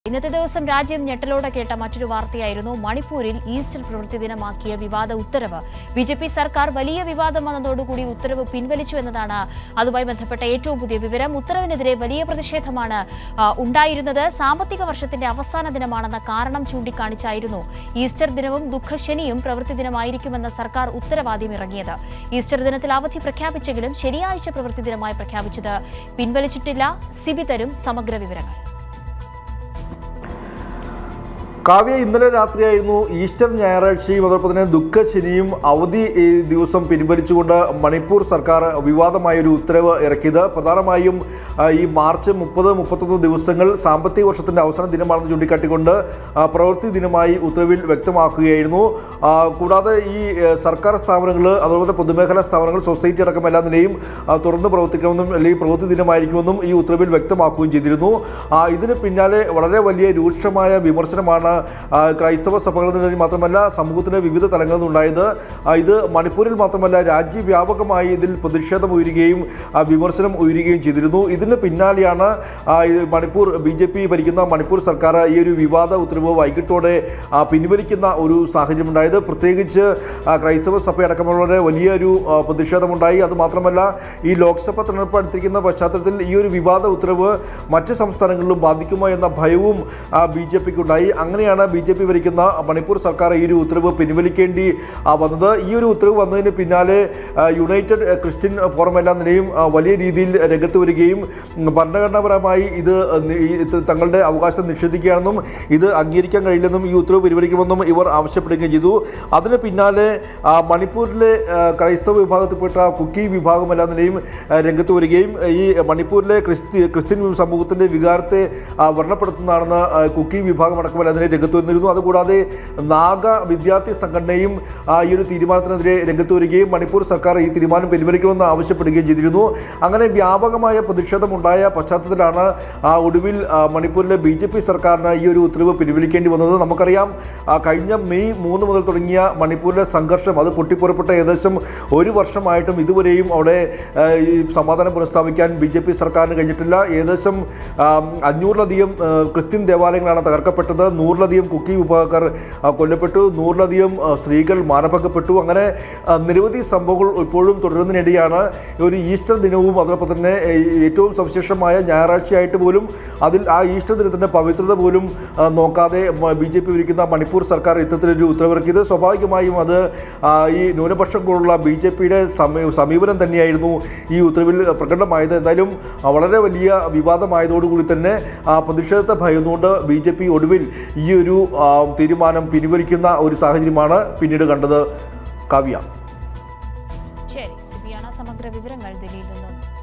ഇന്നത്തെ ദിവസം രാജ്യം ഞെട്ടലോടെ കേട്ട മറ്റൊരു വാർത്തയായിരുന്നു മണിപ്പൂരിൽ ഈസ്റ്റർ പ്രവൃത്തി ദിനമാക്കിയ വിവാദ ഉത്തരവ് ബി ജെ പി സർക്കാർ വലിയ വിവാദം വന്നതോടുകൂടി ഉത്തരവ് പിൻവലിച്ചു എന്നതാണ് അതുമായി ബന്ധപ്പെട്ട ഏറ്റവും പുതിയ വിവരം ഉത്തരവിനെതിരെ വലിയ പ്രതിഷേധമാണ് ആ, ഉണ്ടായിരുന്നത് സാമ്പത്തിക വർഷത്തിന്റെ അവസാന ദിനമാണെന്ന കാരണം ചൂണ്ടിക്കാണിച്ചായിരുന്നു ഈസ്റ്റർ ദിനവും ദുഃഖശനിയും പ്രവൃത്തി ദിനമായിരിക്കുമെന്ന സർക്കാർ ഉത്തരവാദ്യം ഇറങ്ങിയത് ഈസ്റ്റർ ദിനത്തിൽ അവധി പ്രഖ്യാപിച്ചെങ്കിലും ശനിയാഴ്ച പ്രവൃത്തി ദിനമായി പ്രഖ്യാപിച്ചത് പിൻവലിച്ചിട്ടില്ല സിബി തരും സമഗ്ര വിവരങ്ങൾ കാവ്യ ഇന്നലെ രാത്രിയായിരുന്നു ഈസ്റ്റർ ഞായറാഴ്ചയും അതോടൊപ്പം തന്നെ ദുഃഖശനിയും അവധി ഈ ദിവസം പിൻവലിച്ചുകൊണ്ട് മണിപ്പൂർ സർക്കാർ വിവാദമായ ഒരു ഉത്തരവ് ഇറക്കിയത് പ്രധാനമായും ആ, ഈ മാർച്ച് മുപ്പത് മുപ്പത്തൊന്ന് ദിവസങ്ങൾ സാമ്പത്തിക വർഷത്തിന്റെ അവസാന ദിനമാണെന്ന് ചൂണ്ടിക്കാട്ടിക്കൊണ്ട് ആ, പ്രവൃത്തി ദിനമായി ഉത്തരവിൽ വ്യക്തമാക്കുകയായിരുന്നു ആ, കൂടാതെ ഈ ഏ, സർക്കാർ സ്ഥാപനങ്ങൾ അതുപോലെ തന്നെ പൊതുമേഖലാ സ്ഥാപനങ്ങൾ സൊസൈറ്റി അടക്കം എല്ലാ നിലയും ആ, തുറന്ന് പ്രവർത്തിക്കണമെന്നും അല്ലെങ്കിൽ പ്രവൃത്തി ദിനമായിരിക്കുമെന്നും ഈ ഉത്തരവിൽ വ്യക്തമാക്കുകയും ചെയ്തിരുന്നു ആ, ഇതിന് പിന്നാലെ വളരെ വലിയ രൂക്ഷമായ വിമർശനമാണ് ആ, ക്രൈസ്തവ സഭകളിൽ നിന്ന് മാത്രമല്ല സമൂഹത്തിന്റെ വിവിധ തലങ്ങളിൽ നിന്നുണ്ടായത് ആ, ഇത് മണിപ്പൂരിൽ മാത്രമല്ല രാജ്യവ്യാപകമായി ഇതിൽ പ്രതിഷേധം ഉയരുകയും ആ, വിമർശനം ഉയരുകയും ചെയ്തിരുന്നു ഇതിന് പിന്നാലെയാണ് ആ, ഇത് മണിപ്പൂർ ബി ജെ പി ഭരിക്കുന്ന മണിപ്പൂർ സർക്കാർ ഈ ഒരു വിവാദ ഉത്തരവ് വൈകിട്ടോടെ ആ, പിൻവലിക്കുന്ന ഒരു സാഹചര്യമുണ്ടായത് പ്രത്യേകിച്ച് ആ, ക്രൈസ്തവ സഭയടക്കമുള്ളവരുടെ വലിയൊരു ആ, പ്രതിഷേധമുണ്ടായി അത് മാത്രമല്ല ഈ ലോക്സഭ തെരഞ്ഞെടുപ്പ് അടുത്തിരിക്കുന്ന പശ്ചാത്തലത്തിൽ ഈ ഒരു വിവാദ ഉത്തരവ് മറ്റ് സംസ്ഥാനങ്ങളിലും ബാധിക്കുമോ എന്ന ഭയവും ബി ജെ പിക്ക് ഉണ്ടായി അങ്ങനെയാണ് ബി ജെ പി ഭരിക്കുന്ന മണിപ്പൂർ സർക്കാർ ഈ ഒരു ഉത്തരവ് പിൻവലിക്കേണ്ടി ആ, വന്നത് ഈ ഒരു ഉത്തരവ് വന്നതിന് പിന്നാലെ ആ, യുണൈറ്റഡ് ക്രിസ്ത്യൻ ഫോറം എല്ലാം നിലയും ആ, വലിയ രീതിയിൽ രംഗത്ത് വരികയും ഉം, ഭരണഘടനാപരമായി ഇത് നി- ഈ ഇത് തങ്ങളുടെ അവകാശം നിഷേധിക്കുകയാണെന്നും ഇത് അംഗീകരിക്കാൻ കഴിയില്ലെന്നും ഈ ഉത്തരവ് പിൻവലിക്കണമെന്നും ഇവർ ആവശ്യപ്പെടുകയും ചെയ്തു അതിന് പിന്നാലെ ആ, മണിപ്പൂരിലെ ആ, ക്രൈസ്തവ വിഭാഗത്തിൽപ്പെട്ട കുക്കി വിഭാഗം എല്ലാ നിലയും ആ, രംഗത്ത് വരികയും ഈ മണിപ്പൂരിലെ ക്രിസ്ത്യ ക്രിസ്ത്യൻ സമൂഹത്തിൻ്റെ വികാരത്തെ ആ, വ്രണപ്പെടുത്തുന്നതാണെന്ന് ആ, കുക്കി വിഭാഗം അടക്കമല്ല അതിനെ രംഗത്ത് വന്നിരുന്നു അതുകൂടാതെ നാഗ വിദ്യാർത്ഥി സംഘടനയും ആ, ഈ ഒരു തീരുമാനത്തിനെതിരെ രംഗത്ത് വരികയും മണിപ്പൂർ സർക്കാർ ഈ തീരുമാനം പിൻവലിക്കണമെന്ന് ആവശ്യപ്പെടുകയും ചെയ്തിരുന്നു അങ്ങനെ വ്യാപകമായ പ്രതിഷേധമുണ്ടായ പശ്ചാത്തലത്തിലാണ് ആ, ഒടുവിൽ ആ, മണിപ്പൂരിലെ ബി ജെ പി സർക്കാരിന് ഈ ഒരു ഉത്തരവ് പിൻവലിക്കേണ്ടി വന്നത് നമുക്കറിയാം ആ, കഴിഞ്ഞ മെയ് മൂന്ന് മുതൽ തുടങ്ങിയ മണിപ്പൂരിലെ സംഘർഷം അത് പൊട്ടിപ്പുറപ്പെട്ട ഏകദേശം ഒരു വർഷമായിട്ടും ഇതുവരെയും അവിടെ ആ, ഈ സമാധാനം പുനഃസ്ഥാപിക്കാൻ ബി ജെ പി സർക്കാരിന് കഴിഞ്ഞിട്ടില്ല ഏകദേശം ആ, അഞ്ഞൂറിലധികം ആ, ക്രിസ്ത്യൻ ദേവാലയങ്ങളാണ് തകർക്കപ്പെട്ടത് നൂറിലധികം കുക്കി വിഭാഗക്കാർ ആ, കൊല്ലപ്പെട്ടു നൂറിലധികം ആ, സ്ത്രീകൾ മാനഭംഗപ്പെട്ടു അങ്ങനെ ആ, നിരവധി സംഭവങ്ങൾ ഇപ്പോഴും തുടരുന്നതിനിടെയാണ് ഒരു ഈസ്റ്റർ ദിനവും അതോടൊപ്പം തന്നെ ഏ, ഏറ്റവും സവിശേഷമായ ഞായറാഴ്ചയായിട്ട് പോലും അതിൽ ആ ഈസ്റ്റർ ദിനത്തിൻ്റെ പവിത്രത പോലും ആ, നോക്കാതെ ബി ജെ പി ഭരിക്കുന്ന മണിപ്പൂർ സർക്കാർ ഇത്തരത്തിലൊരു ഉത്തരവിറക്കിയത് സ്വാഭാവികമായും അത് ആ, ഈ ന്യൂനപക്ഷം പോലുള്ള ബി ജെ പിയുടെ സമീപനം തന്നെയായിരുന്നു ഈ ഉത്തരവിൽ പ്രകടമായത് എന്തായാലും ആ, വളരെ വലിയ വിവാദമായതോടുകൂടി തന്നെ ആ പ്രതിഷേധത്തെ ഭയന്നുകൊണ്ട് ബി ജെ പി ഒടുവിൽ ഈ ഒരു ആ, തീരുമാനം പിൻവലിക്കുന്ന ഒരു സാഹചര്യമാണ് പിന്നീട് കണ്ടത് കാവ്യ ശരി സിബിയാണ് സമഗ്ര വിവരങ്ങൾ ദില്ലിയിൽ നിന്നും